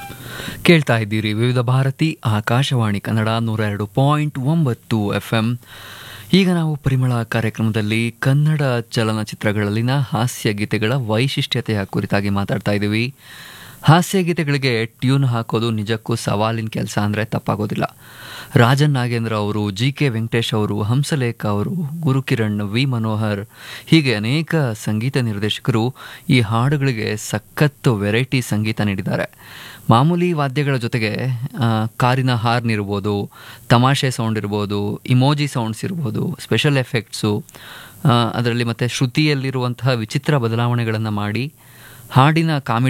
ಕೇಳ್ತಾ ಇದ್ದೀರಿ ವಿವಿಧ ಭಾರತಿ ಆಕಾಶವಾಣಿ ಕನ್ನಡ ನೂರ ಎರಡು ಪಾಯಿಂಟ್ ಒಂಬತ್ತು ಎಫ್ ಎಂ ಈಗ ನಾವು ಪರಿಮಳ ಕಾರ್ಯಕ್ರಮದಲ್ಲಿ ಕನ್ನಡ ಚಲನಚಿತ್ರಗಳಲ್ಲಿನ ಹಾಸ್ಯ ಗೀತೆಗಳ ವೈಶಿಷ್ಟ್ಯತೆಯ ಕುರಿತಾಗಿ ಮಾತಾಡ್ತಾ ಇದ್ದೀವಿ ಹಾಸ್ಯ ಗೀತೆಗಳಿಗೆ ಟ್ಯೂನ್ ಹಾಕೋದು ನಿಜಕ್ಕೂ ಸವಾಲಿನ ಕೆಲಸ ಅಂದರೆ ತಪ್ಪಾಗೋದಿಲ್ಲ ರಾಜನ್ ನಾಗೇಂದ್ರ ಅವರು ಜಿ ಕೆ ವೆಂಕಟೇಶ್ ಅವರು ಹಂಸಲೇಖ ಅವರು ಗುರುಕಿರಣ್ ವಿ ಮನೋಹರ್ ಹೀಗೆ ಅನೇಕ ಸಂಗೀತ ನಿರ್ದೇಶಕರು ಈ ಹಾಡುಗಳಿಗೆ ಸಖತ್ತು ವೆರೈಟಿ ಸಂಗೀತ ನೀಡಿದ್ದಾರೆ ಮಾಮೂಲಿ ವಾದ್ಯಗಳ ಜೊತೆಗೆ ಆ, ಕಾರಿನ ಹಾರ್ನ್ ಇರ್ಬೋದು ತಮಾಷೆ ಸೌಂಡ್ ಇರ್ಬೋದು ಇಮೋಜಿ ಸೌಂಡ್ಸ್ ಇರ್ಬೋದು ಸ್ಪೆಷಲ್ ಎಫೆಕ್ಟ್ಸು ಅದರಲ್ಲಿ ಮತ್ತು ಶ್ರುತಿಯಲ್ಲಿರುವಂತಹ ವಿಚಿತ್ರ ಬದಲಾವಣೆಗಳನ್ನು ಮಾಡಿ ಹಾಡಿನ ಕಾಮಿಡಿ